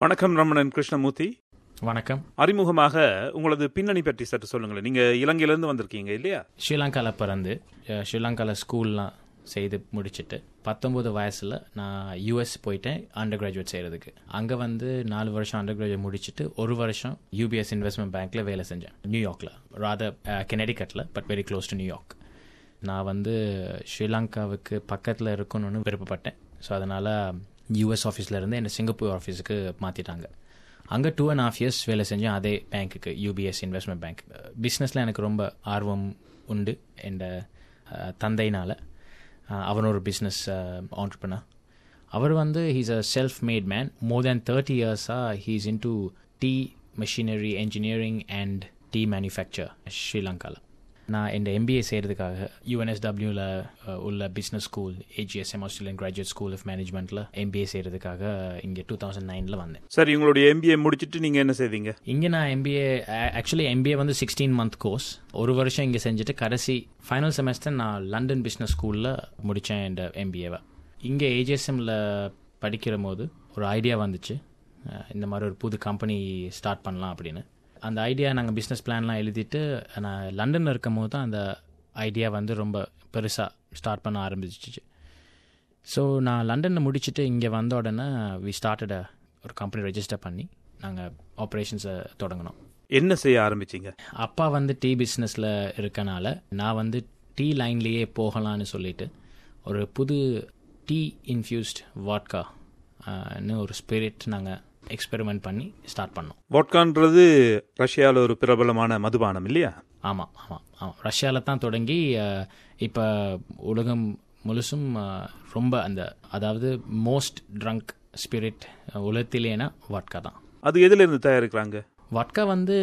வணக்கம் ரமணன் கிருஷ்ணமூர்த்தி வணக்கம் அறிமுகமாக உங்களது பின்னணி பற்றி சற்று சொல்லுங்களேன் நீங்க இலங்கையிலிருந்து வந்திருக்கீங்க இல்லையா ஸ்ரீலங்காவில் பிறந்து அஹ், ஸ்ரீலங்காவில் ஸ்கூல்லாம் செய்து முடிச்சுட்டு பத்தொம்போது வயசில் நான் யூஎஸ் போயிட்டேன் அண்டர் கிராஜுவேட் செய்கிறதுக்கு அங்கே வந்து நாலு வருஷம் அண்டர் கிராஜுவேட் முடிச்சுட்டு ஒரு வருஷம் யூபிஎஸ் இன்வெஸ்ட்மெண்ட் பேங்க்கில் வேலை செஞ்சேன் நியூயார்க்கில் ராதர் கெனடிகட்டில் but very close to New York நான் வந்து ஸ்ரீலங்காவுக்கு பக்கத்தில் இருக்கணும்னு விருப்பப்பட்டேன் ஸோ அதனால் யூஎஸ் ஆஃபீஸ்லேருந்து என்னை சிங்கப்பூர் ஆஃபீஸுக்கு மாற்றிட்டாங்க அங்கே டூ அண்ட் ஹாஃப் இயர்ஸ் வேலை செஞ்சேன் அதே பேங்க்குக்கு யூபிஎஸ் இன்வெஸ்ட்மெண்ட் பேங்க் பிஸ்னஸில் எனக்கு ரொம்ப ஆர்வம் உண்டு என் தந்தையினால் அவன் ஒரு பிஸ்னஸ் ஆண்டர்பனர் அவர் வந்து he's a self made man more than thirty இயர்ஸாக he's into tea machinery engineering and tea manufacture ஸ்ரீலங்காவில் நான் என் எம்பிஏ செய்கிறதுக்காக யூஎன்எஸ்டபிள்யூவில் உள்ள business school AGSM Australian graduate school of மேனேஜ்மெண்ட்டில் எம்பிஏ செய்கிறதுக்காக இங்கே டூ தௌசண்ட் நைனில் வந்தேன் சரி உங்களுடைய எம்பிஏ முடிச்சிட்டு நீங்க என்ன செய்தீங்க இங்கே நான் எம்பிஏ ஆக்சுவலி எம்பிஏ வந்து சிக்ஸ்டீன் மந்த் கோர்ஸ் ஒரு வருஷம் இங்கே செஞ்சுட்டு கடைசி ஃபைனல் செமஸ்டர் நான் லண்டன் பிஸ்னஸ் ஸ்கூலில் முடித்தேன் என் எம்பிஏவை இங்கே ஏஜிஎஸ்எம்மில் படிக்கிற போது ஒரு ஐடியா வந்துச்சு அஹ், இந்த மாதிரி ஒரு புது கம்பெனி ஸ்டார்ட் பண்ணலாம் அப்படின்னு அந்த ஐடியா நாங்கள் பிஸ்னஸ் பிளான்லாம் எழுதிட்டு நான் லண்டனில் இருக்கும் போது தான் அந்த ஐடியா வந்து ரொம்ப பெருசாக ஸ்டார்ட் பண்ண ஆரம்பிச்சிச்சு ஸோ நான் லண்டனில் முடிச்சுட்டு இங்கே வந்த உடனே வி ஸ்டார்டட் ஒரு கம்பெனி ரெஜிஸ்டர் பண்ணி நாங்கள் ஆப்ரேஷன்ஸை தொடங்கினோம் என்ன செய்ய ஆரம்பிச்சீங்க அப்பா வந்து டீ பிஸ்னஸில் இருக்கனால நான் வந்து டீ லைன்லேயே போகலான்னு சொல்லிட்டு ஒரு புது டீ இன்ஃப்யூஸ்ட் வாட்கா ன்னு ஒரு ஸ்பிரிட் நாங்கள் எக்ஸ்பெரிமெண்ட் பண்ணி ஸ்டார்ட் பண்ணோம் வோட்கான்றது ரஷ்யாவில் ஒரு பிரபலமான மதுபானம் இல்லையா ஆமாம் ஆமாம் ஆமாம் ரஷ்யாவில் தான் தொடங்கி இப்போ உலகம் முழுசும் அஹ், ரொம்ப அந்த அதாவது மோஸ்ட் ட்ரங்க் ஸ்பிரிட் உலகத்திலேனா வாட்கா தான் அது எதுல இருந்து தயாரிக்கிறாங்க வட்கா வந்து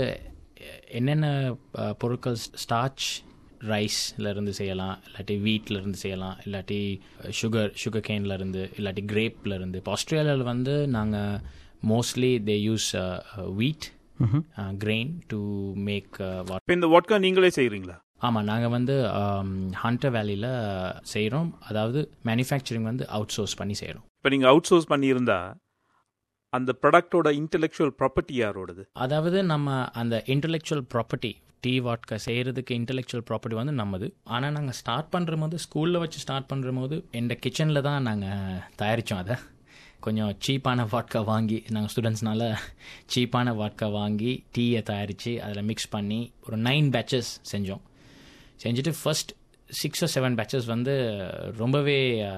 என்னென்ன அஹ், பொருட்கள் ஸ்டார்ச் ரைஸ்ல இருந்து செய்யலாம் இல்லாட்டி வீட்ல இருந்து செய்யலாம் இல்லாட்டி சுகர் சுகர் கேன்ல இருந்து இல்லாட்டி கிரேப்ல இருந்து இப்போ ஆஸ்திரேலியாவில் வந்து நாங்கள் mostly they use wheat grain to make what இப்போ இந்த வோட்கா நீங்களே செய்றீங்களா ஆமாம் நாங்கள் வந்து ஹண்டர் வேலியில் செய்கிறோம் அதாவது மேனுஃபேக்சரிங் வந்து அவுட் சோர்ஸ் பண்ணி செய்கிறோம் இப்போ நீங்க அவுட் சோர்ஸ் பண்ணியிருந்தா அந்த ப்ராடக்டோட இன்டெலெக்சுவல் ப்ராப்பர்ட்டி யாரோடது அதாவது நம்ம அந்த இன்டெலெக்சுவல் ப்ராப்பர்ட்டி டீ வாட்கா செய்கிறதுக்கு இன்டெலெக்சுவல் ப்ராப்பர்ட்டி வந்து நம்மது ஆனால் நாங்கள் ஸ்டார்ட் பண்ணுற போது ஸ்கூலில் வச்சு ஸ்டார்ட் பண்ணுற போது எந்த கிச்சனில் தான் நாங்கள் தயாரித்தோம் அதை கொஞ்சம் சீப்பான வாட்கா வாங்கி நாங்கள் ஸ்டூடெண்ட்ஸ்னால சீப்பான வாட்கா வாங்கி டீயை தயாரித்து அதில் மிக்ஸ் பண்ணி ஒரு நைன் பேட்சஸ் செஞ்சோம் செஞ்சுட்டு ஃபர்ஸ்ட் சிக்ஸ் செவன் பேட்சஸ் வந்து ரொம்பவே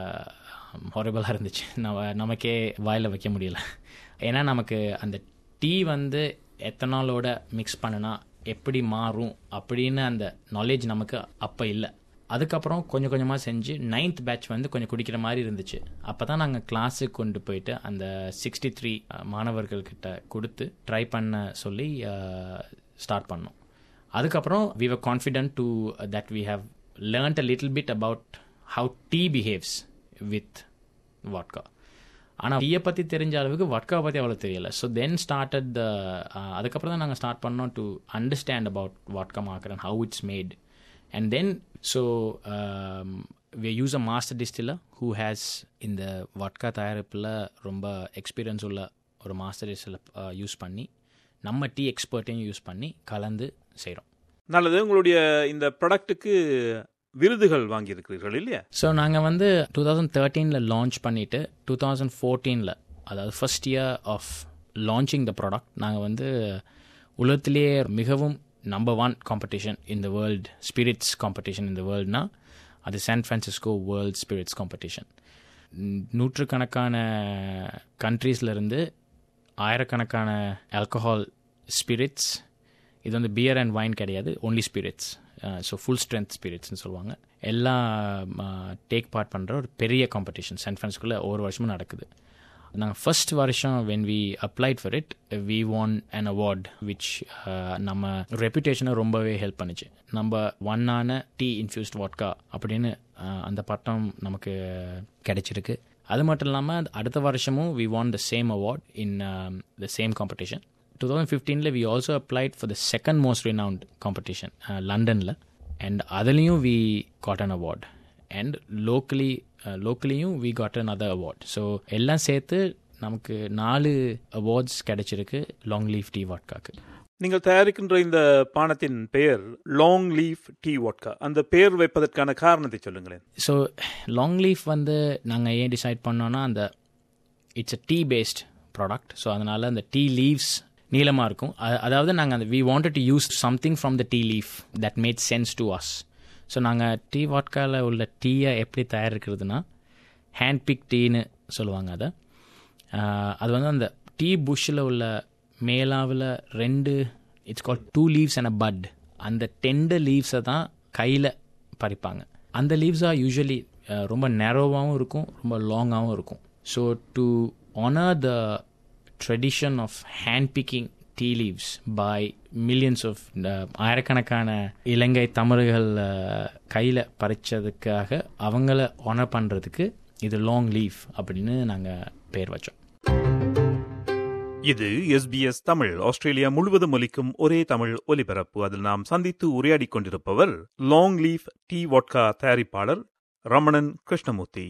ஹாரபிளாக இருந்துச்சு நம்ம நமக்கே வாயில் வைக்க முடியல ஏன்னா நமக்கு அந்த டீ வந்து எத்தனாலோட மிக்ஸ் பண்ணுனா எப்படி மாறும் அப்படின்னு அந்த நாலேஜ் நமக்கு அப்போ இல்லை அதுக்கப்புறம் கொஞ்சம் கொஞ்சமாக செஞ்சு நைன்த் பேட்ச் வந்து கொஞ்சம் குடிக்கிற மாதிரி இருந்துச்சு அப்போ தான் நாங்கள் கிளாஸுக்கு கொண்டு போயிட்டு அந்த சிக்ஸ்டி த்ரீ மாணவர்கள்கிட்ட கொடுத்து ட்ரை பண்ண சொல்லி ஸ்டார்ட் பண்ணோம் அதுக்கப்புறம் we were confident to that we have learned a little bit about how tea behaves with vodka ஆனால் டீயை பற்றி தெரிஞ்ச அளவுக்கு வட்காவை பற்றி அவ்வளோ தெரியல ஸோ தென் ஸ்டார்டட் த அதுக்கப்புறம் தான் நாங்கள் ஸ்டார்ட் பண்ணோம் to understand about vodka maker and how it's made and then so we use a master distiller who has இந்த வட்கா தயாரிப்பில் ரொம்ப எக்ஸ்பீரியன்ஸ் உள்ள ஒரு மாஸ்டர் டிஸ்டிலர் யூஸ் பண்ணி நம்ம டீ எக்ஸ்பர்ட்டையும் யூஸ் பண்ணி கலந்து செய்கிறோம் நல்லது உங்களுடைய இந்த ப்ராடக்ட்டுக்கு விருதுகள் வாங்கியிருக்கிறீர்கள் இல்லையா ஸோ நாங்கள் வந்து டூ தௌசண்ட் தேர்ட்டீனில் லான்ச் பண்ணிவிட்டு டூ தௌசண்ட் ஃபோர்டீனில் அதாவது first year of launching the product நாங்கள் வந்து உலகத்திலேயே மிகவும் நம்பர் ஒன் காம்படிஷன் இந்த வேர்ல்டு ஸ்பிரிட்ஸ் காம்படிஷன் இந்த வேர்ல்ட்னா அது San Francisco world spirits competition நூற்றுக்கணக்கான கண்ட்ரீஸ்லேருந்து ஆயிரக்கணக்கான ஆல்கஹால் ஸ்பிரிட்ஸ் இது வந்து பியர் அண்ட் வைன் கிடையாது only spirits so full strength ஸ்பிரிட்ஸ்னு சொல்லுவாங்க எல்லாம் டேக் பார்ட் பண்ணுற ஒரு பெரிய காம்படிஷன் சான் ஃப்ரான்ஸ்குள்ளே ஒவ்வொரு வருஷமும் நடக்குது நாங்கள் ஃபர்ஸ்ட் வருஷம் when we applied for it we won an award which நம்ம ரெப்புடேஷனை ரொம்பவே ஹெல்ப் பண்ணுச்சு நம்ம ஒன்னான டீ இன்ஃபியூஸ்ட் வாட்கா அப்படின்னு uh, அந்த பட்டம் நமக்கு கிடைச்சிருக்கு அது மட்டும் இல்லாமல் அடுத்த வருஷமும் we won the same award in the same competition two thousand ஃபிஃப்டீனில் we also applied for the second most renowned competition லண்டனில் அண்ட் அதுலேயும் we got an award and locally லோக்கலியும் we got another award so எல்லாம் சேர்த்து நமக்கு நாலு awards கிடைச்சிருக்கு long leaf tea வாட்காக்கு நீங்கள் தயாரிக்கின்ற இந்த பானத்தின் பெயர் லாங் லீஃப் டீ வாட்கா அந்த பெயர் வைப்பதற்கான காரணத்தை சொல்லுங்களேன் ஸோ லாங் லீஃப் வந்து நாங்கள் ஏன் டிசைட் பண்ணோன்னா அந்த it's a tea based product so அதனால் அந்த டீ லீவ்ஸ் நீளமாக இருக்கும் அ- அதாவது நாங்கள் அந்த we wanted to use something from the tea leaf that made sense to us so நாங்கள் டீ வாட்காவில் உள்ள டீயை எப்படி தயாரிக்கிறதுனா ஹேண்ட் பிக் டீன்னு சொல்லுவாங்க அதை ஆஹ் அது வந்து அந்த டீ புஷ்ஷில் உள்ள மேலாவில் ரெண்டு it's called two leaves and a bud அந்த டெண்டர் லீவ்ஸை தான் கையில் பறிப்பாங்க அந்த லீவ்ஸ் ஆர் யூஸ்வலி ரொம்ப நேரோவாகவும் இருக்கும் ரொம்ப லாங்காகவும் இருக்கும் so to honour the tradition of hand picking tea leaves by millions of ஆயிரக்கணக்கான இலங்கை தமிழர்கள் கையில் பறிச்சதுக்காக அவங்கள ஆனர் பண்ணுறதுக்கு இது லாங் லீஃப் அப்படின்னு நாங்கள் பேர் வச்சோம் இது எஸ்பிஎஸ் தமிழ் ஆஸ்திரேலியா முழுவதும் ஒலிக்கும் ஒரே தமிழ் ஒலிபரப்பு அதில் நாம் சந்தித்து உரையாடிக் கொண்டிருப்பவர் லாங் லீஃப் டீ வாட்கா தயாரிப்பாளர் ரமணன் கிருஷ்ணமூர்த்தி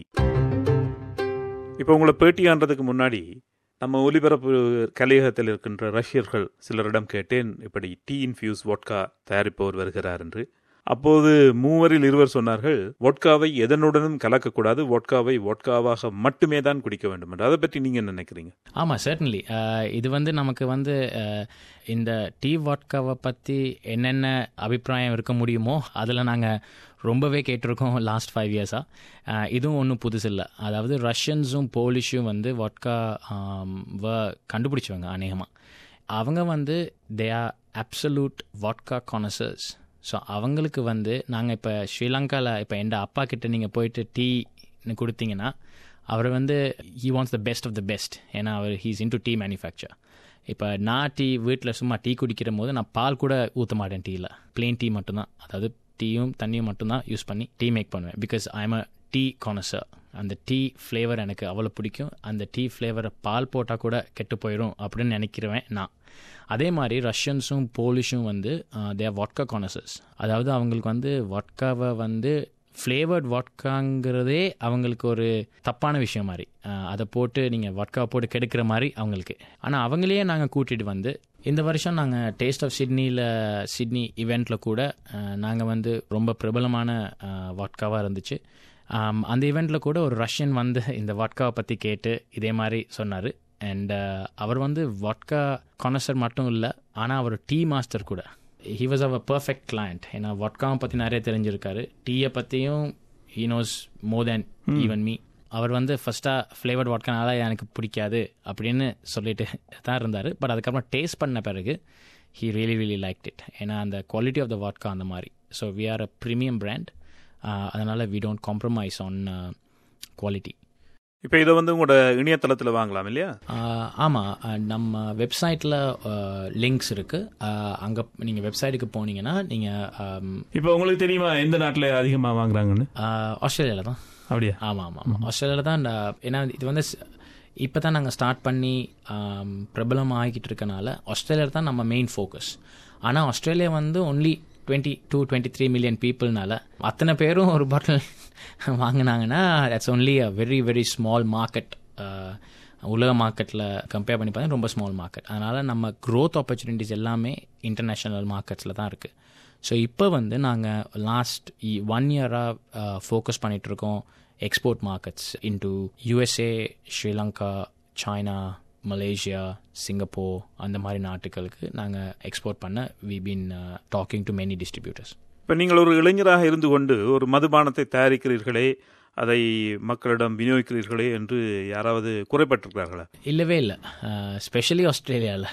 இப்போ உங்களை பேட்டியான்றதுக்கு முன்னாடி நம்ம ஒலிபரப்பு கலையகத்தில் இருக்கின்ற ரஷ்யர்கள் சிலரிடம் கேட்டேன் இப்படி டீ இன்ஃபியூஸ் வாட்கா தயாரிப்பவர் வருகிறார் என்று அப்போது மூவரில் இருவர் சொன்னார்கள் வோட்காவை எதனுடனும் கலக்கக்கூடாது வோட்காவை வோட்காவாக மட்டுமே தான் குடிக்க வேண்டும் என்று அதை பற்றி நீங்க என்ன நினைக்கிறீங்க ஆமாம் சர்டன்லி இது வந்து நமக்கு வந்து அஹ், இந்த டீ வாட்காவை பற்றி என்னென்ன அபிப்பிராயம் இருக்க முடியுமோ அதில் நாங்கள் ரொம்பவே கேட்டிருக்கோம் லாஸ்ட் ஃபைவ் இயர்ஸாக இதுவும் ஒன்றும் புதுசு இல்லை அதாவது ரஷ்யன்ஸும் போலிஷும் வந்து வாட்கா வ கண்டுபிடிச்சவங்க அநேகமாக அவங்க வந்து they are absolute vodka connoisseurs so அவங்களுக்கு வந்து நாங்கள் இப்போ ஸ்ரீலங்காவில் இப்போ எந்த அப்பா கிட்ட நீங்கள் போயிட்டு டீன்னு கொடுத்தீங்கன்னா அவர் வந்து he wants the best of the best ஏன்னா அவர் he's into tea manufacture இப்போ நான் டீ வீட்டில் சும்மா டீ குடிக்கிற போது நான் பால் கூட ஊற்ற மாட்டேன் டீயில் plain டீ மட்டும்தான் அதாவது டீயும் தண்ணியும் மட்டும்தான் யூஸ் பண்ணி டீ மேக் பண்ணுவேன் because I'm a tea connoisseur அந்த டீ ஃப்ளேவர் எனக்கு அவ்வளோ பிடிக்கும் அந்த டீ ஃப்ளேவரை பால் போட்டால் கூட கெட்டு போயிடும் அப்படின்னு நினைக்கிறவன் நான் அதே மாதிரி ரஷ்யன்ஸும் போலிஷும் வந்து தே ஆர் வாட்கா கானசர்ஸ் அதாவது அவங்களுக்கு வந்து வாட்காவை வந்து ஃப்ளேவர்ட் வாட்காங்கிறதே அவங்களுக்கு ஒரு தப்பான விஷயம் மாதிரி அஹ், அதை போட்டு நீங்கள் வாட்காவை போட்டு கெடுக்கிற மாதிரி அவங்களுக்கு ஆனால் அவங்களையே நாங்கள் கூட்டிகிட்டு வந்து இந்த வருஷம் நாங்கள் டேஸ்ட் ஆஃப் சிட்னியில் சிட்னி இவெண்ட்டில் கூட நாங்கள் வந்து ரொம்ப பிரபலமான வாட்காவாக இருந்துச்சு ஆம், அந்த இவெண்ட்டில் கூட ஒரு ரஷ்யன் வந்து இந்த வாட்காவை பற்றி கேட்டு இதே மாதிரி சொன்னார் அண்ட் அவர் வந்து வாட்கா கானசர் மட்டும் இல்லை ஆனால் அவர் டீ மாஸ்டர் கூட ஹி வாஸ் அவர் பர்ஃபெக்ட் கிளையண்ட் ஏன்னா வாட்காவை பற்றி நிறைய தெரிஞ்சிருக்காரு டீயை பற்றியும் he knows more than even me அவர் வந்து ஃபஸ்ட்டாக ஃப்ளேவர்ட் வாட்கானால எனக்கு பிடிக்காது அப்படின்னு சொல்லிட்டு தான் இருந்தார் பட் அதுக்கப்புறம் டேஸ்ட் பண்ண பிறகு he really really like it ஏன்னா அந்த குவாலிட்டி ஆஃப் த வாட்கா அந்த மாதிரி so we are a premium brand அதனால் we don't compromise on quality இப்போ இதை வந்து உங்களோட இணையதளத்தில் வாங்கலாம் இல்லையா ஆமாம் நம்ம வெப்சைட்டில் லிங்க்ஸ் இருக்குது அங்கே நீங்கள் வெப்சைட்டுக்கு போனீங்கன்னா நீங்கள் இப்போ உங்களுக்கு தெரியுமா எந்த நாட்டில் அதிகமாக வாங்குறாங்கன்னு ஆஸ்திரேலியாவில் தான் அப்படியா ஆமாம் ஆமாம் ஆமாம் ஆஸ்திரேலியாவில் தான் இந்த- ஏன்னா இது வந்து இப்போ தான் நாங்கள் ஸ்டார்ட் பண்ணி ஆம், பிரபலம் ஆகிக்கிட்டு இருக்கனால ஆஸ்திரேலியா தான் நம்ம மெயின் ஃபோக்கஸ் ஆனால் ஆஸ்திரேலியா வந்து only twenty two twenty three million பீப்புள்னால அத்தனை பேரும் ஒரு பாட்டில் வாங்கினாங்கன்னா that's only a very very small market உலக மார்க்கெட்டில் கம்பேர் பண்ணி பார்த்தா ரொம்ப ஸ்மால் மார்க்கெட் அதனால் நம்ம க்ரோத் ஆப்பர்ச்சுனிட்டிஸ் எல்லாமே இன்டர்நேஷ்னல் மார்க்கெட்ஸில் தான் இருக்குது ஸோ இப்போ வந்து நாங்கள் லாஸ்ட் ஒன் இயராக ஃபோக்கஸ் பண்ணிகிட்ருக்கோம் export markets into USA Sri Lanka China Malaysia Singapore அந்த மாதிரி நாட்டுகளுக்கு நாங்கள் எக்ஸ்போர்ட் பண்ண we been talking to many distributors இப்போ நீங்கள் ஒரு இளைஞராக இருந்து கொண்டு ஒரு மதுபானத்தை தயாரிக்கிறீர்களே அதை மக்களிடம் விநியோகிக்கிறீர்களே என்று யாராவது குறைப்பட்டிருக்கிறார்களா இல்லவே இல்லை ஸ்பெஷலி ஆஸ்திரேலியாவில்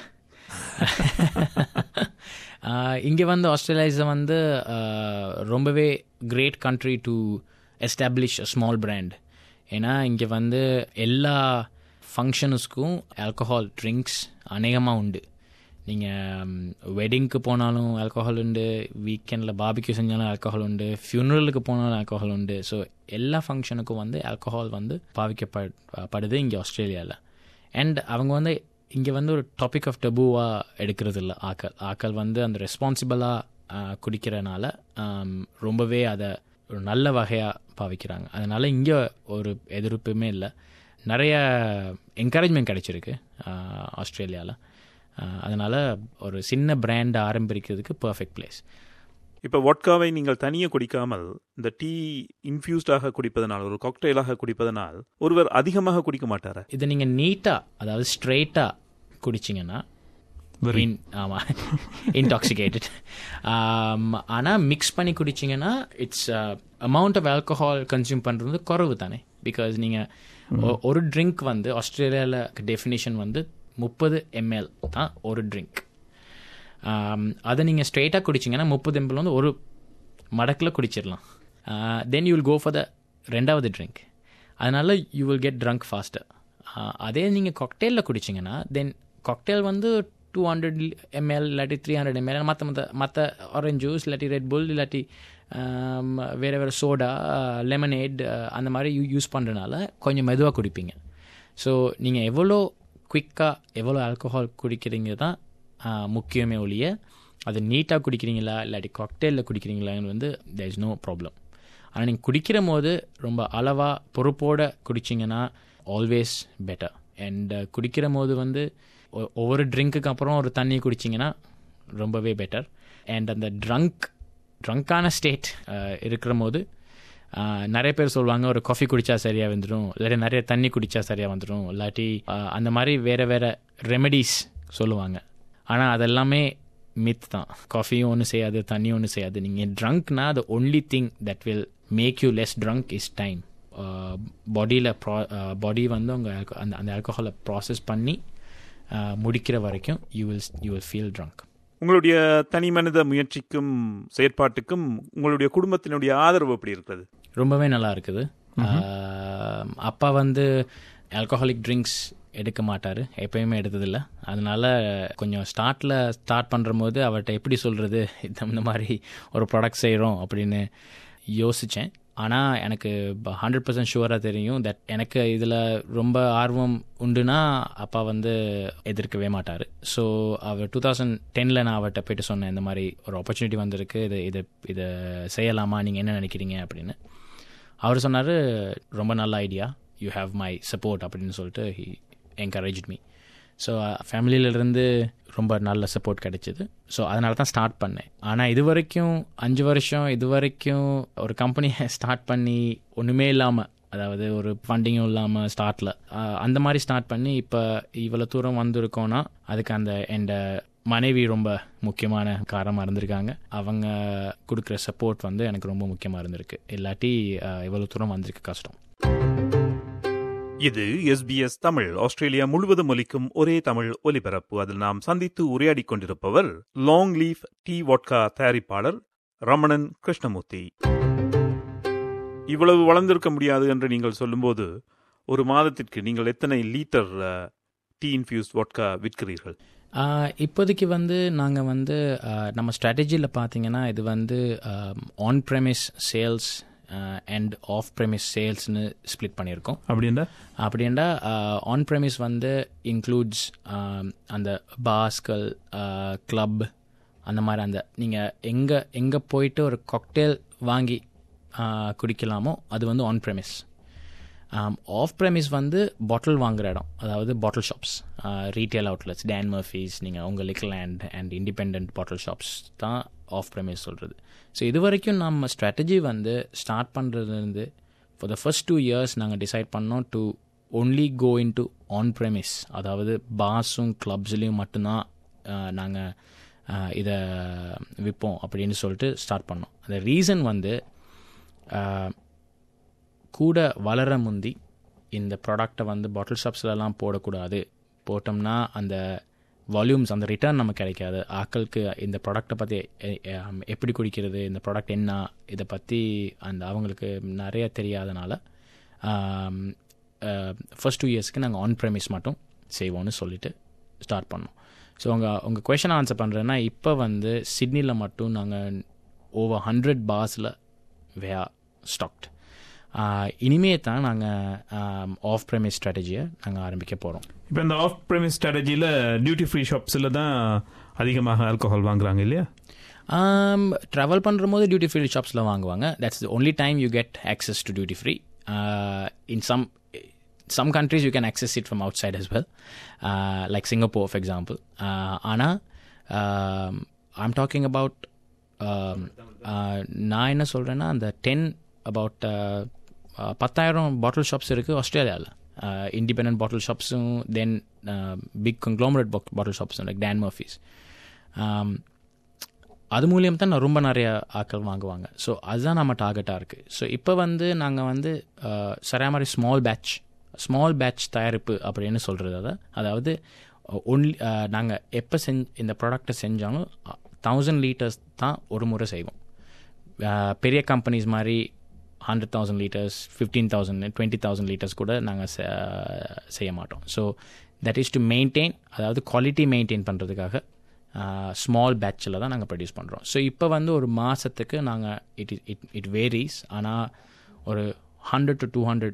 இங்கே வந்து ஆஸ்திரேலியாஸை வந்து ஆஹ், ரொம்பவே great country to establish a small brand ஏன்னா இங்கே வந்து எல்லா ஃபங்க்ஷனுஸ்க்கும் ஆல்கஹால் ட்ரிங்க்ஸ் அநேகமாக உண்டு நீங்கள் வெட்டிங்க்கு போனாலும் ஆல்கஹால் உண்டு வீக்கெண்டில் பாபிக்யூ செஞ்சாலும் ஆல்கஹால் உண்டு ஃபியூனரலுக்கு போனாலும் ஆல்கஹால் உண்டு ஸோ எல்லா ஃபங்க்ஷனுக்கும் வந்து ஆல்கஹால் வந்து பாவிக்கப்படுது இங்கே ஆஸ்திரேலியாவில் அண்ட் அவங்க வந்து இங்கே வந்து ஒரு டாபிக் ஆஃப் டபுவாக எடுக்கிறது இல்லை ஆக்கள் ஆக்கள் வந்து அந்த ரெஸ்பான்சிபிளாக குடிக்கிறனால ஆம், ரொம்பவே அதை ஒரு நல்ல வகையாக பாவிக்கிறாங்க அதனால் இங்கே ஒரு எதிர்ப்புமே இல்லை நிறைய என்கரேஜ்மெண்ட் கிடைச்சிருக்கு ஆஸ்திரேலியாவில் அதனால் ஒரு சின்ன பிராண்ட் ஆரம்பிக்கிறதுக்கு பர்ஃபெக்ட் பிளேஸ் இப்போ வொட்காவை நீங்கள் தனியே குடிக்காமல் இந்த டீ இன்ஃபியூஸ்டாக குடிப்பதனால் ஒரு காக்டெயிலாக குடிப்பதனால் ஒருவர் அதிகமாக குடிக்க மாட்டாரா இதை நீங்கள் நீட்டாக அதாவது ஸ்ட்ரெயிட்டாக குடிச்சிங்கன்னா Very. இன் ஆமாம் இன்டாக்சிகேட்டட் ஆனால் மிக்ஸ் பண்ணி குடிச்சிங்கன்னா it's amount of alcohol consume பண்ணுறது குறவு தானே பிகாஸ் நீங்கள் ஒரு ட்ரிங்க் வந்து ஆஸ்திரேலியாவில் டெஃபினேஷன் வந்து முப்பது எம்எல் தான் ஒரு ட்ரிங்க் அதை நீங்கள் ஸ்ட்ரெயிட்டாக குடிச்சிங்கன்னா முப்பது எம்எல் வந்து ஒரு மடக்கில் குடிச்சிடலாம் then you will go for the ரெண்டாவது ட்ரிங்க் அதனால் you will get drunk faster அதே நீங்கள் காக்டெயிலில் குடிச்சிங்கன்னா தென் காக்டெயில் வந்து டூ ஹண்ட்ரட் எம்எல் இல்லாட்டி த்ரீ ஹண்ட்ரட் எம்எல் மற்ற மற்ற மற்ற ஆரஞ்ச் ஜூஸ் இல்லாட்டி ரெட் புல் இல்லாட்டி ஆம், வேறு வேறு சோடா லெமனேட் அந்த மாதிரி யூ யூஸ் பண்ணுறனால கொஞ்சம் மெதுவாக குடிப்பீங்க ஸோ நீங்கள் எவ்வளோ குயிக்காக எவ்வளோ ஆல்கஹால் குடிக்கிறீங்க தான் ஆ, முக்கியமே ஒழிய அது நீட்டாக குடிக்கிறீங்களா இல்லாட்டி காக்டெயிலில் குடிக்கிறீங்களான்னு வந்து there இஸ் நோ ப்ராப்ளம் ஆனால் நீங்கள் குடிக்கிற போது ரொம்ப அளவாக பொறுப்போட குடிச்சிங்கன்னா ஆல்வேஸ் பெட்டர் அண்ட் குடிக்கிற போது வந்து ஒ- ஒவ்வொரு ட்ரிங்க்குக்கு அப்புறம் ஒரு தண்ணி குடிச்சிங்கன்னா ரொம்பவே பெட்டர் அண்ட் அந்த ட்ரங்க் ட்ரங்கான ஸ்டேட் இருக்கிற போது ஆஹ், நிறைய பேர் சொல்லுவாங்க ஒரு காஃபி குடிச்சா சரியா வந்துடும் இல்லாட்டி நிறைய தண்ணி குடிச்சா சரியா வந்துடும் இல்லாட்டி ஆஹ், அந்த மாதிரி வேற வேற ரெமெடிஸ் சொல்லுவாங்க ஆனால் அதெல்லாமே மித் தான் காஃபியும் ஒன்றும் செய்யாது தண்ணியும் ஒன்றும் செய்யாது நீங்கள் ட்ரங்க்னா the only thing that will make you less drunk is time பாடியில் ப்ரா பாடி வந்து உங்கள் அந்த அந்த ஆல்கஹாலை ப்ராசஸ் பண்ணி ஆஹ், முடிக்கிற வரைக்கும் you will you will feel drunk உங்களுடைய தனி மனித முயற்சிக்கும் செயற்பாட்டுக்கும் உங்களுடைய குடும்பத்தினுடைய ஆதரவு எப்படி இருக்கிறது ரொம்பவே நல்லா இருக்குது ஆஹ், அப்பா வந்து ஆல்கஹாலிக் ட்ரிங்க்ஸ் எடுக்க மாட்டார் எப்பயுமே எடுத்ததில்ல அதனால கொஞ்சம் ஸ்டார்ட்டில் ஸ்டார்ட் பண்ணுற போது அவர்கிட்ட எப்படி சொல்கிறது இந்த மாதிரி ஒரு ப்ராடக்ட் செய்கிறோம் அப்படின்னு யோசித்தேன் ஆனால் எனக்கு ஹண்ட்ரட் பர்சன்ட் ஷுவராக தெரியும் தட் எனக்கு இதில் ரொம்ப ஆர்வம் உண்டுனா அப்பா வந்து எதிர்க்கவே மாட்டார் ஸோ அவர் டூ தௌசண்ட் டெனில் நான் அவர்கிட்ட போயிட்டு சொன்னேன் இந்த மாதிரி ஒரு ஆப்பர்ச்சுனிட்டி வந்திருக்கு இது இதை இதை செய்யலாமா நீங்கள் என்ன நினைக்கிறீங்க அப்படின்னு அவர் சொன்னார் ரொம்ப நல்ல idea you have my support அப்படின்னு சொல்லிட்டு ஹி என்கரேஜ் மீ ஸோ ஃபேமிலியிலேருந்து ரொம்ப நல்ல சப்போர்ட் கிடைச்சிது ஸோ அதனால தான் ஸ்டார்ட் பண்ணேன் ஆனால் இது வரைக்கும் அஞ்சு வருஷம் இது வரைக்கும் ஒரு கம்பெனியை ஸ்டார்ட் பண்ணி ஒன்றுமே இல்லாமல் அதாவது ஒரு ஃபண்டிங்கும் இல்லாமல் ஸ்டார்ட்டில் அந்த மாதிரி ஸ்டார்ட் பண்ணி இப்போ இவ்வளோ தூரம் வந்திருக்கோன்னா அதுக்கு அந்த எந்த மனைவி ரொம்ப முக்கியமான காரணமாக இருந்திருக்காங்க அவங்க கொடுக்குற சப்போர்ட் வந்து எனக்கு ரொம்ப முக்கியமாக இருந்திருக்கு இல்லாட்டி அஹ், இவ்வளோ தூரம் வந்திருக்கு கஷ்டம் இது எஸ்பிஎஸ் தமிழ் ஆஸ்திரேலியா முழுவதும் ஒலிக்கும் ஒரே தமிழ் ஒலிபரப்பு அதில் நாம் சந்தித்து உரையாடிக் கொண்டிருப்பவர் லாங் லீஃப் டீ வாட்கா தயாரிப்பாளர் ரமணன் கிருஷ்ணமூர்த்தி இவ்வளவு வளர்ந்திருக்க முடியாது என்று நீங்கள் சொல்லும்போது ஒரு மாதத்திற்கு நீங்கள் எத்தனை லீட்டர் டீ இன்ஃபியூஸ் வாட்கா விற்கிறீர்கள் ஆஹ், இப்போதைக்கு வந்து நாங்கள் வந்து ஆஹ், நம்ம ஸ்ட்ராட்டஜியில் பார்த்தீங்கன்னா இது வந்து on premise sales and off premise சேல்ஸ்னு ஸ்ப்ளிட் பண்ணியிருக்கோம் அப்படின்னா அப்படின்னா ஆன் ப்ரெமிஸ் வந்து இன்க்ளூட்ஸ் அந்த பாஸ்கள் கிளப் அந்த மாதிரி அந்த நீங்கள் எங்கே எங்கே போயிட்டு ஒரு காக்டெயில் வாங்கி ஆஹ், குடிக்கலாமோ அது வந்து ஆன் ப்ரெமிஸ் ஆஃப் ப்ரெமிஸ் வந்து பாட்டில் வாங்குற இடம் அதாவது bottle shops retail outlets Dan Murphy's நீங்கள் உங்கள் little land and independent bottle shops தான் ஆஃப் ப்ரெமிஸ் சொல்கிறது ஸோ இது வரைக்கும் நம்ம ஸ்ட்ராட்டஜி வந்து ஸ்டார்ட் பண்ணுறதுலேருந்து for the first two years நாங்கள் டிசைட் பண்ணோம் to only go in to on premise அதாவது பாஸும் கிளப்ஸ்லேயும் மட்டும்தான் நாங்கள் இதை விற்போம் அப்படின்னு சொல்லிட்டு ஸ்டார்ட் பண்ணோம் அந்த ரீசன் வந்து ஆஹ், கூட வளர முந்தி இந்த ப்ராடக்டை வந்து பாட்டில் ஷாப்ஸ்லலாம் போடக்கூடாது போட்டோம்னா அந்த வால்யூம்ஸ் அந்த ரிட்டர்ன் நமக்கு கிடைக்காது ஆக்களுக்கு இந்த ப்ராடக்ட்டை பற்றி எப்படி குடிக்கிறது இந்த ப்ராடக்ட் என்ன இதை பற்றி அந்த அவங்களுக்கு நிறைய தெரியாதனால ஃபர்ஸ்ட் டூ இயர்ஸ்க்கு நாங்கள் ஆன் ப்ரெமிஸ் மட்டும் செய்வோம்னு சொல்லிட்டு ஸ்டார்ட் பண்ணோம் ஸோ உங்கள் உங்கள் கொஷன் ஆன்சர் பண்ணுறேன்னா இப்போ வந்து சிட்னியில் மட்டும் நாங்கள் ஓவர் ஹண்ட்ரட் பார்ஸில் வே ஸ்டாக்ட் இனிமே தான் நாங்கள் ஆஃப் ப்ரெமிஸ் ஸ்ட்ராட்டஜியை நாங்கள் ஆரம்பிக்க போகிறோம் இப்போ இந்த ஆஃப் ப்ரெமிஸ் ஸ்ட்ராட்டஜியில் டியூட்டி ஃப்ரீ ஷாப்ஸில் தான் அதிகமாக ஆல்கஹால் வாங்குறாங்க இல்லையா ட்ராவல் பண்ணுற போது டியூட்டி ஃப்ரீ ஷாப்ஸில் வாங்குவாங்க that's the only time you get access to duty free in some some countries you can access it from outside as well, uh, like Singapore, for example. Uh, Anna, um, I'm talking about um, uh, நான் என்ன சொல்கிறேன்னா அந்த ten about பத்தாயிரம் பாட்டில் shops இருக்குது ஆஸ்திரேலியாவில் independent bottle ஷாப்ஸும் then big conglomerate bottle ஷாப்ஸும் like Dan Murphy's அது மூலியம் தான் நான் ரொம்ப நிறைய ஆட்கள் வாங்குவாங்க ஸோ அதுதான் நம்ம டார்கெட்டாக இருக்குது ஸோ இப்போ வந்து நாங்கள் வந்து சரியா மாதிரி ஸ்மால் பேட்ச் ஸ்மால் பேட்ச் தயாரிப்பு அப்படின்னு சொல்கிறது அதை அதாவது ஒன்லி நாங்கள் எப்போ செஞ் இந்த ப்ராடக்டை செஞ்சாலும் தௌசண்ட் லிட்டர்ஸ் தான் ஒரு முறை செய்வோம் பெரிய கம்பெனிஸ் மாதிரி hundred thousand litres fifteen thousand twenty thousand litres கூட நாங்கள் செய்ய மாட்டோம் so that is to maintain அதாவது குவாலிட்டி மெயின்டைன் பண்ணுறதுக்காக ஸ்மால் பேட்சில் தான் நாங்கள் ப்ரொடியூஸ் பண்ணுறோம் ஸோ இப்போ வந்து ஒரு மாதத்துக்கு நாங்கள் it is it it varies ஆனால் ஒரு hundred to two hundred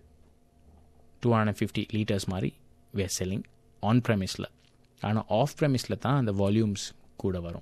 two hundred fifty litres மாதிரி வேர் செல்லிங் ஆன் ப்ரெமிஸில் ஆனால் ஆஃப் ப்ரெமிஸில் தான் அந்த வால்யூம்ஸ் கூட வரும்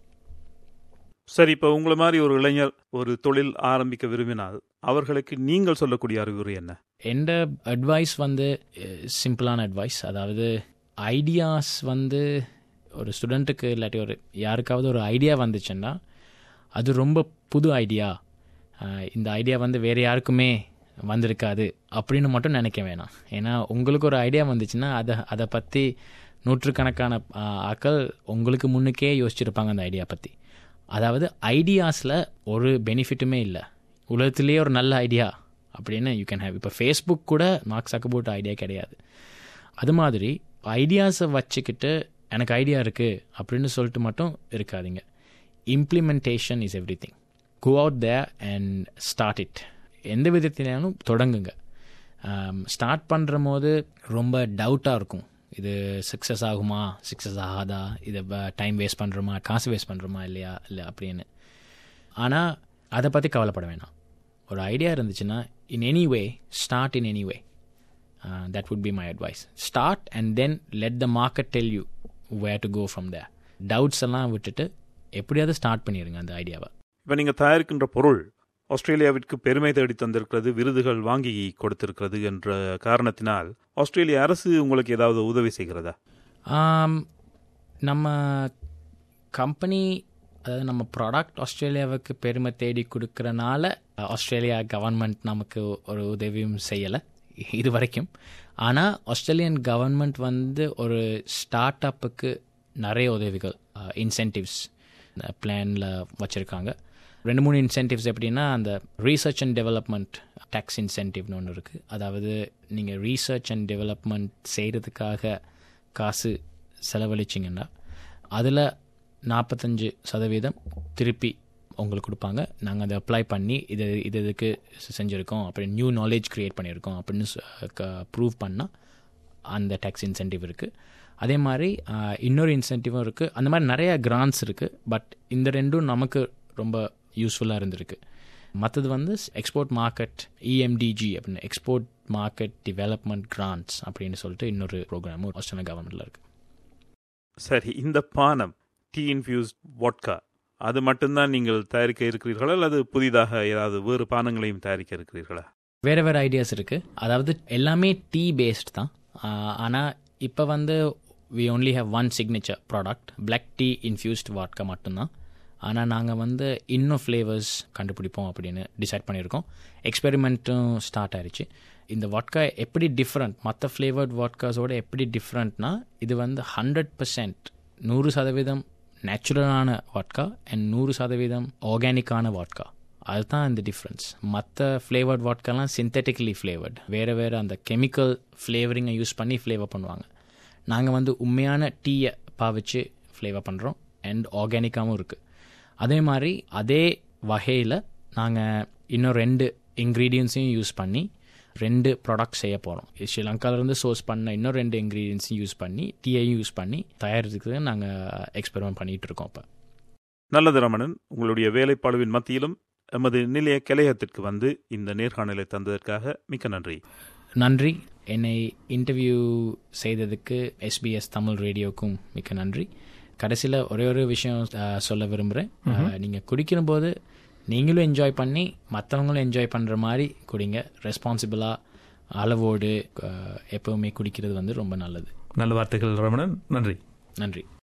சரி இப்போ உங்களை மாதிரி ஒரு இளைஞர் ஒரு தொழில் ஆரம்பிக்க விரும்பினால் அவர்களுக்கு நீங்கள் சொல்லக்கூடிய அறிவுரை என்ன எந்த அட்வைஸ் வந்து சிம்பிளான அட்வைஸ் அதாவது ஐடியாஸ் வந்து ஒரு ஸ்டூடெண்ட்டுக்கு இல்லாட்டி ஒரு யாருக்காவது ஒரு ஐடியா வந்துச்சுன்னா அது ரொம்ப புது ஐடியா இந்த ஐடியா வந்து வேறு யாருக்குமே வந்திருக்காது அப்படின்னு மட்டும் நினைக்க வேணாம் ஏன்னா உங்களுக்கு ஒரு ஐடியா வந்துச்சுன்னா அதை அதை பற்றி நூற்றுக்கணக்கான ஆக்கள் உங்களுக்கு முன்னுக்கே யோசிச்சிருப்பாங்க அந்த ஐடியா பற்றி அதாவது ஐடியாஸில் ஒரு பெனிஃபிட்டுமே இல்லை உலகத்திலேயே ஒரு நல்ல ஐடியா அப்படின்னு யூ கேன் ஹேவ் இப்போ ஃபேஸ்புக் கூட மார்க் சக்கபோட் ஐடியா கிடையாது அது மாதிரி ஐடியாஸை வச்சுக்கிட்டு எனக்கு ஐடியா இருக்குது அப்படின்னு சொல்லிட்டு மட்டும் இருக்காதிங்க implementation is everything go out there and start it எந்த விதத்தினாலும் தொடங்குங்க ஸ்டார்ட் பண்ணுற போது ரொம்ப டவுட்டாக இருக்கும் இது சக்ஸஸ் ஆகுமா சக்ஸஸ் ஆகாதா இதை டைம் வேஸ்ட் பண்ணுறோமா காசு வேஸ்ட் பண்ணுறோமா இல்லையா இல்லை அப்படின்னு ஆனால் அதை பற்றி கவலைப்பட வேணாம் ஒரு ஐடியா இருந்துச்சுன்னா in any way start in any way that would be my advice start and then let the market tell you where to go from the doubts எல்லாம் விட்டுட்டு எப்படியாவது ஸ்டார்ட் பண்ணிடுங்க அந்த ஐடியாவை இப்போ நீங்கள் தயாரிக்கின்ற பொருள் ஆஸ்திரேலியாவிற்கு பெருமை தேடி தந்திருக்கிறது விருதுகள் வாங்கி கொடுத்திருக்கிறது என்ற காரணத்தினால் ஆஸ்திரேலிய அரசு உங்களுக்கு ஏதாவது உதவி செய்கிறதா நம்ம கம்பெனி அதாவது நம்ம ப்ராடக்ட் ஆஸ்திரேலியாவுக்கு பெருமை தேடி கொடுக்கறனால ஆஸ்திரேலியா கவர்மெண்ட் நமக்கு ஒரு உதவியும் செய்யலை இது வரைக்கும் ஆனால் ஆஸ்திரேலியன் கவர்மெண்ட் வந்து ஒரு ஸ்டார்ட் அப்புக்கு நிறைய உதவிகள் இன்சென்டிவ்ஸ் பிளானில் வச்சுருக்காங்க ரெண்டு மூணு இன்சென்டிவ்ஸ் எப்படின்னா அந்த ரீசர்ச் அண்ட் டெவலப்மெண்ட் டேக்ஸ் இன்சென்டிவ்னு ஒன்று இருக்குது அதாவது நீங்கள் ரீசர்ச் அண்ட் டெவலப்மெண்ட் செய்கிறதுக்காக காசு செலவழிச்சிங்கன்னா அதில் நாற்பத்தஞ்சு சதவீதம் திருப்பி உங்களுக்கு கொடுப்பாங்க நாங்கள் அதை அப்ளை பண்ணி இது இது இதுக்கு செஞ்சுருக்கோம் அப்படி நியூ நாலேஜ் க்ரியேட் பண்ணியிருக்கோம் அப்படின்னு ப்ரூவ் பண்ணால் அந்த டேக்ஸ் இன்சென்டிவ் இருக்குது அதே மாதிரி இன்னொரு இன்சென்டிவும் இருக்குது அந்த மாதிரி நிறைய கிராண்ட்ஸ் இருக்குது பட் இந்த ரெண்டும் நமக்கு ரொம்ப யூஸ்ஃபுல்லாக இருந்திருக்கு மற்றது வந்து எக்ஸ்போர்ட் மார்க்கெட் இஎம்டிஜி அப்படின்னு எக்ஸ்போர்ட் மார்க்கெட் டெவலப்மெண்ட் கிராண்ட்ஸ் அப்படின்னு சொல்லிட்டு இன்னொரு ப்ரோக்ராமும் ஆஸ்திரேலியா கவர்மெண்ட்டில் இருக்குது சரி இந்த பானம் டீ இன்ஃபியூஸ்ட் வாட்கா அது மட்டும்தான் நீங்கள் தயாரிக்க இருக்கிறீர்களா அல்லது புதிதாக ஏதாவது வேறு பானங்களையும் தயாரிக்க இருக்கிறீர்களா வேறு வேறு ஐடியாஸ் இருக்குது அதாவது எல்லாமே டீ பேஸ்ட் தான் ஆனால் இப்போ வந்து we only have one signature product black tea infused vodka மட்டும்தான் ஆனால் நாங்கள் வந்து இன்னும் ஃப்ளேவர்ஸ் கண்டுபிடிப்போம் அப்படின்னு டிசைட் பண்ணியிருக்கோம் எக்ஸ்பெரிமெண்ட்டும் ஸ்டார்ட் ஆயிடுச்சு இந்த வாட்கா எப்படி டிஃப்ரெண்ட் மற்ற ஃப்ளேவர்ட் வாட்காஸோட எப்படி டிஃப்ரெண்ட்னா இது வந்து ஹண்ட்ரட் பர்சன்ட் நூறு சதவீதம் நேச்சுரலான வாட்கா அண்ட் நூறு சதவீதம் ஆர்கானிக்கான வாட்கா அதுதான் இந்த டிஃப்ரென்ஸ் மற்ற ஃப்ளேவர்ட் வாட்காலாம் சிந்தட்டிக்கலி ஃப்ளேவர்ட் வேறு வேறு அந்த கெமிக்கல் ஃப்ளேவரிங்கை யூஸ் பண்ணி ஃப்ளேவர் பண்ணுவாங்க நாங்கள் வந்து உண்மையான டீயை பாவிச்சு ஃப்ளேவர் பண்ணுறோம் அண்ட் ஆர்கானிக்காகவும் இருக்குது அதே மாதிரி அதே வகையில் நாங்கள் இன்னும் ரெண்டு இன்க்ரீடியன்ஸையும் யூஸ் பண்ணி ரெண்டு ப்ராடக்ட் செய்ய போகிறோம் ஸ்ரீலங்காவிலேருந்து சோர்ஸ் பண்ண இன்னும் ரெண்டு இன்க்ரீடியன்ஸையும் யூஸ் பண்ணி டீயையும் யூஸ் பண்ணி தயாரிக்கிறதுக்கு நாங்கள் எக்ஸ்பெரிமெண்ட் பண்ணிகிட்டு இருக்கோம் இப்போ நல்லது ரமணன் உங்களுடைய வேலைப்பாடுவின் மத்தியிலும் எமது நிலைய கலையகத்திற்கு வந்து இந்த நேர்காணலை தந்ததற்காக மிக்க நன்றி நன்றி என்னை இன்டர்வியூ செய்ததுக்கு எஸ்பிஎஸ் தமிழ் ரேடியோக்கும் மிக்க நன்றி கடைசியில் ஒரே ஒரு விஷயம் சொல்ல விரும்புகிறேன் நீங்கள் குடிக்கிற போது நீங்களும் என்ஜாய் பண்ணி மற்றவங்களும் என்ஜாய் பண்ணுற மாதிரி குடிங்க ரெஸ்பான்சிபிளாக அளவோடு அஹ், எப்பவுமே குடிக்கிறது வந்து ரொம்ப நல்லது நல்ல வார்த்தைகள் ரமணன் நன்றி நன்றி